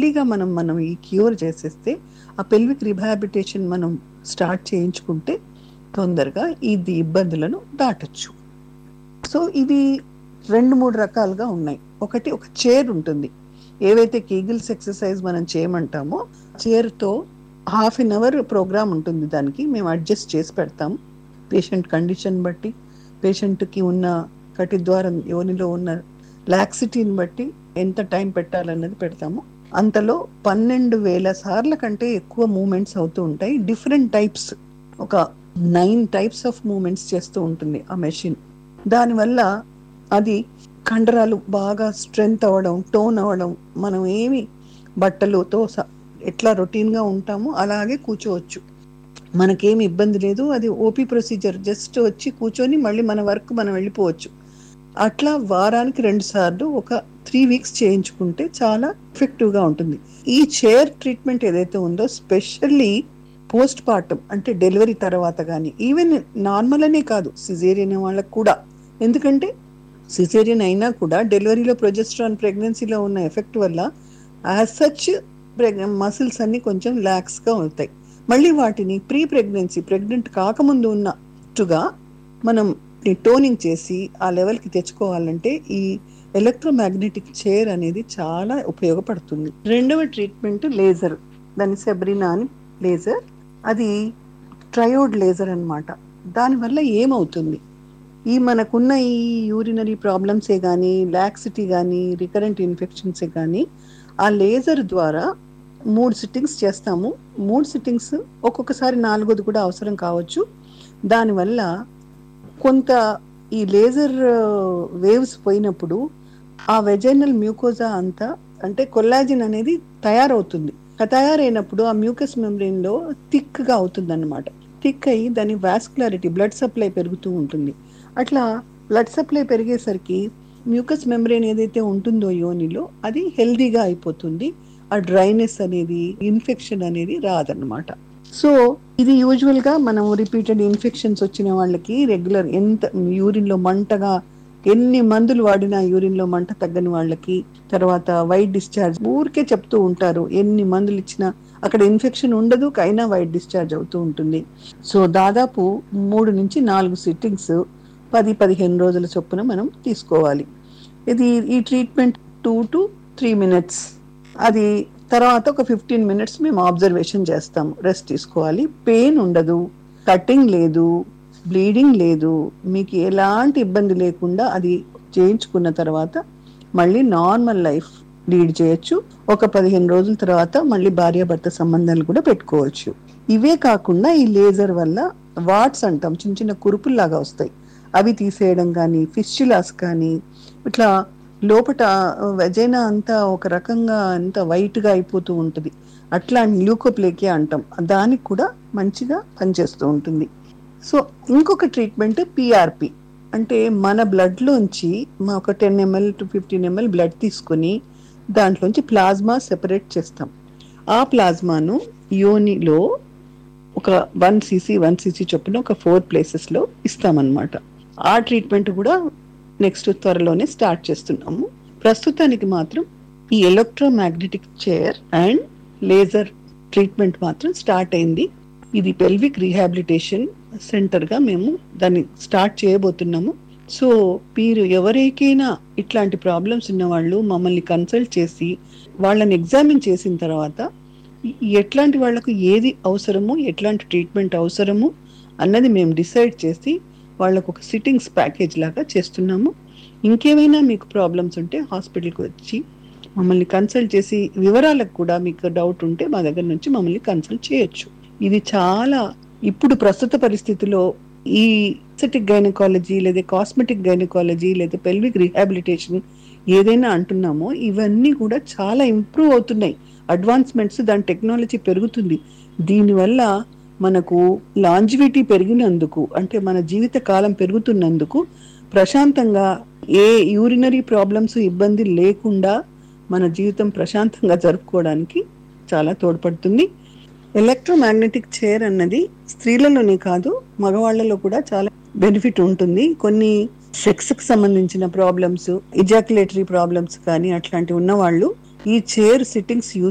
ఎర్లీగా మనం మనం ఈ క్యూర్ చేసేస్తే ఆ పెల్విక్ రిహాబిటేషన్ మనం స్టార్ట్ చేయించుకుంటే తొందరగా ఇది ఇబ్బందులను దాటొచ్చు సో ఇది రెండు మూడు రకాలుగా ఉన్నాయి ఒకటి ఒక చైర్ ఉంటుంది ఏవైతే కీగిల్స్ ఎక్సర్సైజ్ మనం చేయమంటామో చైర్తో హాఫ్ అన్ అవర్ ప్రోగ్రామ్ ఉంటుంది దానికి మేము అడ్జస్ట్ చేసి పెడతాం పేషెంట్ కండిషన్ బట్టి పేషెంట్కి ఉన్న కటిద్వారం యోనిలో ఉన్న లాక్సిటీని బట్టి ఎంత టైం పెట్టాలన్నది పెడతాము అంతలో పన్నెండు వేల సార్ల కంటే ఎక్కువ మూమెంట్స్ అవుతూ ఉంటాయి డిఫరెంట్ టైప్స్ ఒక నైన్ టైప్స్ ఆఫ్ మూమెంట్స్ చేస్తూ ఉంటుంది ఆ మెషిన్ దానివల్ల అది కండరాలు బాగా స్ట్రెంగ్త్ అవ్వడం టోన్ అవ్వడం మనం ఏమి బట్టలుతో స- ఎట్లా రొటీన్గా ఉంటామో అలాగే కూర్చోవచ్చు మనకేమి ఇబ్బంది లేదు అది ఓపీ ప్రొసీజర్ జస్ట్ వచ్చి కూర్చొని మళ్ళీ మన వర్క్ మనం వెళ్ళిపోవచ్చు అట్లా వారానికి రెండు సార్లు ఒక త్రీ వీక్స్ చేయించుకుంటే చాలా ఎఫెక్టివ్గా ఉంటుంది ఈ చైర్ ట్రీట్మెంట్ ఏదైతే ఉందో స్పెషల్లీ పోస్ట్ పార్టం అంటే డెలివరీ తర్వాత కానీ ఈవెన్ నార్మల్ అనే కాదు సిజేరియన్ వాళ్ళకు కూడా ఎందుకంటే సిజేరియన్ అయినా కూడా డెలివరీలో ప్రొజెస్ట్రాన్ ప్రెగ్నెన్సీలో ఉన్న ఎఫెక్ట్ వల్ల యాజ్ సచ్ మసిల్స్ అన్ని కొంచెం ల్యాక్స్గా అవుతాయి మళ్ళీ వాటిని ప్రీ ప్రెగ్నెన్సీ ప్రెగ్నెంట్ కాకముందు ఉన్నట్టుగా మనం టోనింగ్ చేసి ఆ లెవెల్కి తెచ్చుకోవాలంటే ఈ ఎలక్ట్రోమాగ్నెటిక్ చైర్ అనేది చాలా ఉపయోగపడుతుంది రెండవ ట్రీట్మెంట్ లేజర్ దాని సెబ్రినా అని లేజర్ అది ట్రయోడ్ లేజర్ అన్నమాట దానివల్ల ఏమవుతుంది ఈ మనకున్న ఈ యూరినరీ ప్రాబ్లమ్సే కానీ లాక్సిటీ కానీ రికరెంట్ ఇన్ఫెక్షన్సే కానీ ఆ లేజర్ ద్వారా మూడు సిట్టింగ్స్ చేస్తాము మూడు సిట్టింగ్స్ ఒక్కొక్కసారి నాలుగోది కూడా అవసరం కావచ్చు దానివల్ల కొంత ఈ లేజర్ వేవ్స్ పోయినప్పుడు ఆ వెజైనల్ మ్యూకోజా అంతా అంటే కొల్లాజిన్ అనేది తయారవుతుంది ఆ తయారైనప్పుడు ఆ మ్యూకస్ మెమ్బ్రెయిన్ లో థిక్ గా అవుతుంది అనమాట థిక్ అయ్యి దాని వాస్కులారిటీ బ్లడ్ సప్లై పెరుగుతూ ఉంటుంది అట్లా బ్లడ్ సప్లై పెరిగేసరికి మ్యూకస్ మెమ్బ్రెయిన్ ఏదైతే ఉంటుందో యోనిలో అది హెల్దీగా అయిపోతుంది ఆ డ్రైనెస్ అనేది ఇన్ఫెక్షన్ అనేది రాదన్నమాట సో ఇది యూజువల్ గా మనం రిపీటెడ్ ఇన్ఫెక్షన్స్ వచ్చిన వాళ్ళకి రెగ్యులర్ ఎంత యూరిన్ లో మంటగా ఎన్ని మందులు వాడినా యూరిన్ లో మంట తగ్గని వాళ్ళకి తర్వాత వైట్ డిశ్చార్జ్ ఊరికే చెప్తూ ఉంటారు ఎన్ని మందులు ఇచ్చినా అక్కడ ఇన్ఫెక్షన్ ఉండదు అయినా వైట్ డిశ్చార్జ్ అవుతూ ఉంటుంది సో దాదాపు మూడు నుంచి నాలుగు సిట్టింగ్స్ పది పదిహేను రోజుల చొప్పున మనం తీసుకోవాలి ఇది ఈ treatment two to three minutes అది తర్వాత ఒక ఫిఫ్టీన్ మినిట్స్ మేము అబ్జర్వేషన్ చేస్తాం రెస్ట్ తీసుకోవాలి పెయిన్ ఉండదు కటింగ్ లేదు బ్లీడింగ్ లేదు మీకు ఎలాంటి ఇబ్బంది లేకుండా అది చేయించుకున్న తర్వాత మళ్ళీ నార్మల్ లైఫ్ లీడ్ చేయొచ్చు ఒక పదిహేను రోజుల తర్వాత మళ్ళీ భార్యాభర్త సంబంధాలు కూడా పెట్టుకోవచ్చు ఇవే కాకుండా ఈ లేజర్ వల్ల వాట్స్ అంటాం చిన్న చిన్న కురుపుల్లాగా వస్తాయి అవి తీసేయడం కానీ ఫిస్చులాస్ కానీ ఇట్లా లోపట వెజైనా అంతా ఒక రకంగా అంతా వైట్ గా అయిపోతూ ఉంటుంది అట్లా ల్యూకోప్లేకే అంటాం దానికి కూడా మంచిగా పనిచేస్తూ ఉంటుంది సో ఇంకొక ట్రీట్మెంట్ పిఆర్పి అంటే మన బ్లడ్ లోంచి మా ఒక ten ML to fifteen ML blood తీసుకొని దాంట్లోంచి ప్లాజ్మా సెపరేట్ చేస్తాం ఆ ప్లాజ్మాను యోనిలో ఒక వన్ సీసీ వన్ సీసీ చొప్పున ఒక ఫోర్ ప్లేసెస్ లో ఇస్తామన్నమాట ఆ ట్రీట్మెంట్ కూడా నెక్స్ట్ త్వరలోనే స్టార్ట్ చేస్తున్నాము ప్రస్తుతానికి మాత్రం ఈ electromagnetic chair and laser treatment మాత్రం స్టార్ట్ అయింది ఇది పెల్విక్ రీహాబిలిటేషన్ సెంటర్ గా మేము దాన్ని స్టార్ట్ చేయబోతున్నాము సో మీరు ఎవరికైనా ఇట్లాంటి ప్రాబ్లమ్స్ ఉన్న వాళ్ళు మమ్మల్ని కన్సల్ట్ చేసి వాళ్ళని ఎగ్జామిన్ చేసిన తర్వాత ఎట్లాంటి వాళ్ళకు ఏది అవసరము ఎట్లాంటి ట్రీట్మెంట్ అవసరము అన్నది మేము డిసైడ్ చేసి వాళ్ళకు ఒక సిట్టింగ్స్ ప్యాకేజ్ లాగా చేస్తున్నాము ఇంకేమైనా మీకు ప్రాబ్లమ్స్ ఉంటే హాస్పిటల్కి వచ్చి మమ్మల్ని కన్సల్ట్ చేసి వివరాలకు కూడా మీకు డౌట్ ఉంటే మా దగ్గర నుంచి మమ్మల్ని కన్సల్ట్ చేయొచ్చు ఇది చాలా ఇప్పుడు ప్రస్తుత పరిస్థితిలో ఈ ఎస్థెటిక్ గైనకాలజీ లేదా కాస్మెటిక్ గైనకాలజీ లేదా పెల్విక్ రీహాబిలిటేషన్ ఏదైనా అంటున్నామో ఇవన్నీ కూడా చాలా ఇంప్రూవ్ అవుతున్నాయి అడ్వాన్స్మెంట్స్ దాని టెక్నాలజీ పెరుగుతుంది దీనివల్ల మనకు లాంజివిటీ పెరిగినందుకు అంటే మన జీవిత కాలం పెరుగుతున్నందుకు ప్రశాంతంగా ఏ యూరినరీ ప్రాబ్లమ్స్ ఇబ్బంది లేకుండా మన జీవితం ప్రశాంతంగా జరుపుకోవడానికి చాలా తోడ్పడుతుంది ఎలక్ట్రోమాగ్నెటిక్ చైర్ అన్నది స్త్రీలలోనే కాదు మగవాళ్లలో కూడా చాలా బెనిఫిట్ ఉంటుంది కొన్ని సెక్స్ కి సంబంధించిన ప్రాబ్లమ్స్ ఇజాక్యులేటరీ ప్రాబ్లమ్స్ కానీ అట్లాంటివి ఉన్న వాళ్ళు ఈ చైర్ సిట్టింగ్స్ యూజ్